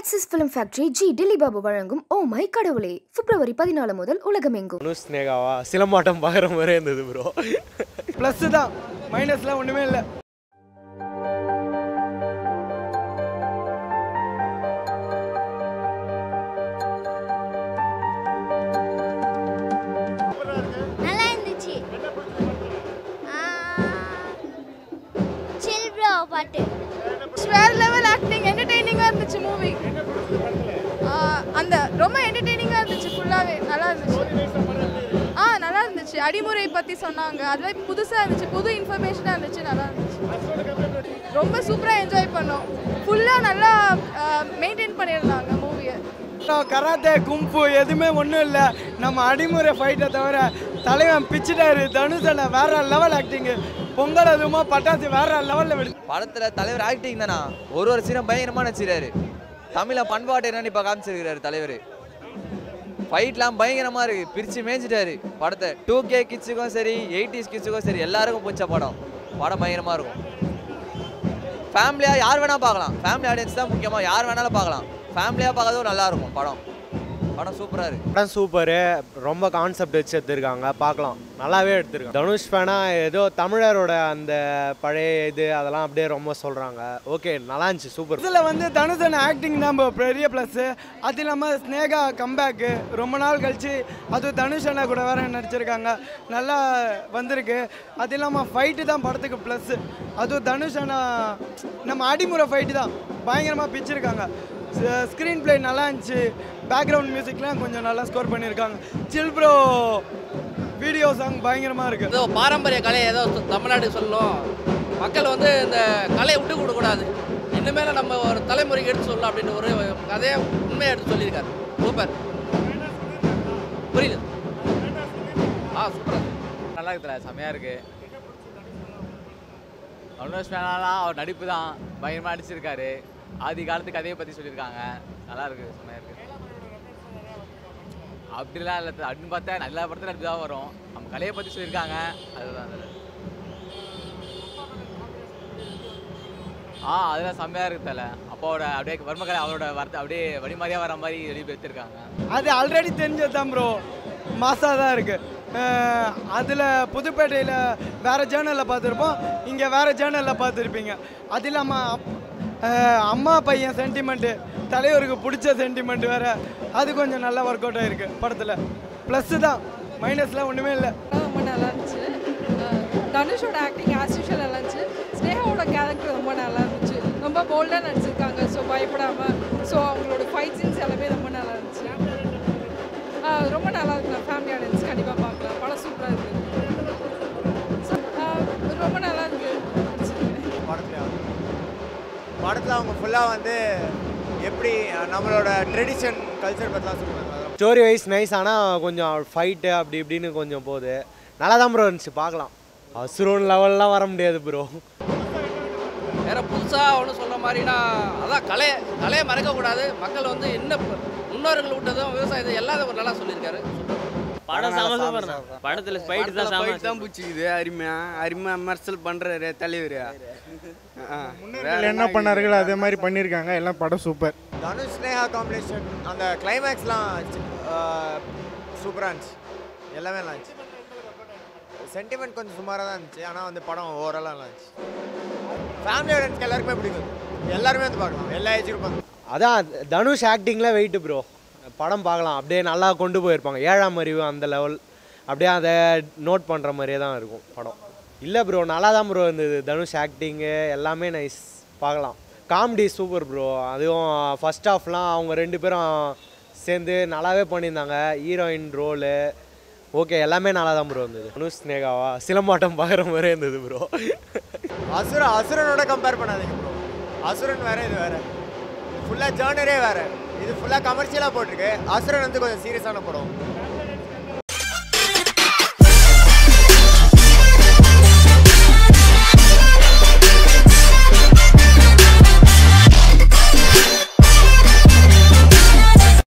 axis film factory G Dilli Babu வழங்கும் oh my கடவுளே பிப்ரவரி பதினாலு முதல் உலகமெங்கும் அனுஷ் ஸ்னேகாவா சிலம்பாட்டம் பார்க்குற மாதிரியே இருந்தது ப்ரோ ப்ளஸ் தான் மைனஸ்லாம் ஒன்றுமே இல்லை நல்லா இருந்துச்சு சில் ப்ரோ பாட்டு வேற லெவல் ஆக்டிங் என்டர்டெய்னிங்காக இருந்துச்சு மூவி அந்த ரொம்ப என்டர்டெய்னிங்காக இருந்துச்சு ஃபுல்லாகவே நல்லா இருந்துச்சு ஆ நல்லா இருந்துச்சு அடிமுறை பற்றி சொன்னாங்க அதெல்லாம் புதுசாக இருந்துச்சு புது இன்ஃபர்மேஷனாக இருந்துச்சு நல்லா இருந்துச்சு ரொம்ப சூப்பராக என்ஜாய் பண்ணோம் ஃபுல்லாக நல்லா மெயின்டைன் பண்ணியிருந்தாங்க மூவியை கராத்தே கும்பு எதுவுமே ஒன்றும் இல்லை நம்ம அடிமுறை ஃபைட்டை தவிர தலைவன் பிச்சுட்டாரு தனுஷனை வேற லெவல் ஆக்டிங்கு பொங்கல் அதுமா பட்டாசு வேற லெவலில் வெடி படத்தில் தலைவர் ஆக்டிங் தானா ஒரு ஒரு சீனம் பயங்கரமாக நடிச்சிருக்காரு தமிழை பண்பாட்டு என்னன்னு இப்போ காமிச்சிருக்கிறாரு தலைவர் ஃபைட்லாம் பயங்கரமாக இருக்குது பிரித்து மேய்ஞ்சிட்டாரு படத்தை டூ கே கிட்ஸுக்கும் சரி எயிட்டிஸ் கிட்ஸுக்கும் சரி எல்லாருக்கும் பிடிச்ச படம் படம் பயங்கரமாக இருக்கும் ஃபேமிலியாக யார் வேணால் பார்க்கலாம் ஃபேமிலி ஆடியன்ஸ் தான் முக்கியமாக யார் வேணாலும் பார்க்கலாம் ஃபேமிலியாக பார்க்கறதும் நல்லா இருக்கும் படம் படம் சூப்பராக இருக்குது படம் சூப்பரு ரொம்ப கான்செப்ட் வச்சு எடுத்திருக்காங்க பார்க்கலாம் நல்லாவே எடுத்திருக்காங்க தனுஷ் ஃபேனா ஏதோ தமிழரோட அந்த பழைய இது அதெல்லாம் அப்படியே ரொம்ப சொல்கிறாங்க ஓகே நல்லா இருந்துச்சு சூப்பர் இதில் வந்து தனுஷன் ஆக்டிங் தான் bro பெரிய ப்ளஸ்ஸு அது இல்லாமல் ஸ்னேகா கம்பேக்கு ரொம்ப நாள் கழிச்சு அது தனுஷ் அண்ணா கூட வேற நடிச்சிருக்காங்க நல்லா வந்திருக்கு அது இல்லாமல் ஃபைட்டு தான் படத்துக்கு ப்ளஸ்ஸு அதுவும் தனுஷ் அண்ணா நம்ம அடிமுறை ஃபைட்டு தான் பயங்கரமாக பிச்சிருக்காங்க ஸ்க்ரீன் ப்ளே நல்லா இருந்துச்சு பேக்ரவுண்ட் மியூசிக்லாம் கொஞ்சம் நல்லா ஸ்கோர் பண்ணியிருக்காங்க சில் ப்ரோ வீடியோ சாங் பயங்கரமாக இருக்குது ஏதோ பாரம்பரிய கலையை ஏதோ த- தமிழ்நாடு சொல்லணும் மக்கள் வந்து இந்த கலையை விட்டு கொடுக்கூடாது இனிமேல் நம்ம ஒரு தலைமுறைக்கு எடுத்து சொல்லலாம் அப்படின்னு ஒரு கதையை உண்மையை எடுத்து சொல்லியிருக்காரு சூப்பர் புரியல ஆ சூப்பர் நல்லா இருக்குதுல செம்மையாக இருக்கு அனுஷ் மேனாலாம் அவர் நடிப்பு தான் பயங்கரமாக நடிச்சிருக்காரு ஆதி காலத்து கதையை பற்றி சொல்லியிருக்காங்க நல்லா இருக்கு செம்மையாக இருக்கு அப்படிலாம் இல்லை அப்படின்னு பார்த்தா நல்ல படத்தில் நடிப்பு தான் வரும் நம்ம கலையை பற்றி சொல்லியிருக்காங்க அதுதான் அதில் ஆ அதெல்லாம் செம்மையாக இருக்கு தல அப்பாவோட அப்படியே வர்மக்கலை அவரோட வார்த்தை அப்படியே வழிமாதிரியாக வர மாதிரி வெளியே எடுத்திருக்காங்க அது ஆல்ரெடி தெரிஞ்சது தான் ப்ரோ மாசாக தான் இருக்குது அதில் புதுப்பேட்டையில் வேறு சேனலில் பார்த்துருப்போம் இங்கே வேறு சேனலில் பார்த்துருப்பீங்க அது இல்லாமல் அப்- அஹ், அம்மா பையன் சென்டிமெண்ட்டு தலைவருக்கு பிடிச்ச சென்டிமெண்ட் வேறு அது கொஞ்சம் நல்லா ஒர்க் அவுட் ஆகிருக்கு படத்தில் ப்ளஸ்ஸு தான் மைனஸ்லாம் ஒன்றுமே இல்லை ரொம்ப நல்லா இருந்துச்சு தனுஷோட ஆக்டிங் ஆஸ் யூஷுவல் நல்லா இருந்துச்சு ஸ்னேகாவோட கேரக்டர் ரொம்ப நல்லா இருந்துச்சு ரொம்ப போல்டாக நடிச்சிருக்காங்க ஸோ பயப்படாமல் ஸோ அவங்களோட ஃபைட் சீன்ஸ் எல்லாமே ரொம்ப நல்லா இருந்துச்சு ஆ, ரொம்ப நல்லா இருக்கு ஃபேமிலி ஆடியன்ஸ் கண்டிப்பாக பார்க்கலாம் படம் சூப்பராக இருக்குது So, ஆ, ரொம்ப நல்லா இருக்கு படத்தில் படத்தில் அவங்க ஃபுல்லாக வந்து எப்படி அஹ், நம்மளோட ட்ரெடிஷன் கல்ச்சர் பற்றிலாம் சொல்லுவாங்க ஸ்டோரி வைஸ் நைஸ் ஆனால் கொஞ்சம் ஃபைட்டு அப்படி இப்படின்னு கொஞ்சம் போகுது நல்லா தான் ப்ரோ இருந்துச்சு பார்க்கலாம் அசுரோன் லெவல்லாம் வர முடியாது ப்ரோ வேற புதுசாக ஒன்றும் சொல்கிற மாதிரினா அதான் கலையை கலையை மறக்கக்கூடாது மக்கள் வந்து என்ன முன்னோர்கள் விட்டதும் விவசாயத்தை எல்லாத்தையும் நல்லா சொல்லியிருக்காரு படம் செம சூப்பர் தான் படத்துல ஃபைட் தான் செம தான் பிடிச்சிக்குது அருமையா அருமையா விமர்சல் பண்றாரு தலைவர் என்ன பண்ணார்கள் அதே மாதிரி பண்ணியிருக்காங்க எல்லாம் படம் சூப்பர் தனுஷ் ஸ்னேகா காம்பினேஷன் அந்த கிளைமேக்ஸ்லாம் சூப்பராக இருந்துச்சு எல்லாமே நல்லா இருந்துச்சு சென்டிமெண்ட் கொஞ்சம் சுமாராக தான் இருந்துச்சு ஆனால் வந்து படம் ஓவராலாக நல்லா இருந்துச்சு ஃபேமிலி ஆடியன்ஸ்க்கு எல்லாருக்குமே பிடிக்கும் எல்லாருமே வந்து பார்க்கலாம் எல்லா ஏஜ் குரூப் அதான் தனுஷ் ஆக்டிங்கில் வெயிட்டு ப்ரோ படம் பார்க்கலாம் அப்படியே நல்லா கொண்டு போயிருப்பாங்க ஏழாம் அறிவு அந்த லெவல் அப்படியே அதை நோட் பண்ணுற மாதிரியே தான் இருக்கும் படம் இல்லை ப்ரோ நல்லா தான் ப்ரோ இருந்தது தனுஷ் ஆக்டிங்கு எல்லாமே நைஸ் பார்க்கலாம் காமெடி சூப்பர் ப்ரோ அதுவும் ஃபஸ்ட் ஹாஃப்லாம் அவங்க ரெண்டு பேரும் சேர்ந்து நல்லாவே பண்ணியிருந்தாங்க ஹீரோயின் ரோலு ஓகே எல்லாமே நல்லா தான் ப்ரோ இருந்தது தனுஷ் ஸ்னேகாவா சிலம்பாட்டம் பார்க்குற மாதிரியே இருந்தது ப்ரோ அசுர அசுரனோட கம்பேர் பண்ணாதீங்க ப்ரோ அசுரன் வேற இது வேற ஃபுல்லாக ஜேர்னரே வேற இது ஃபுல்லாக கமர்ஷியலாக போட்டிருக்கு அசுரன் வந்து கொஞ்சம் சீரியஸான படம்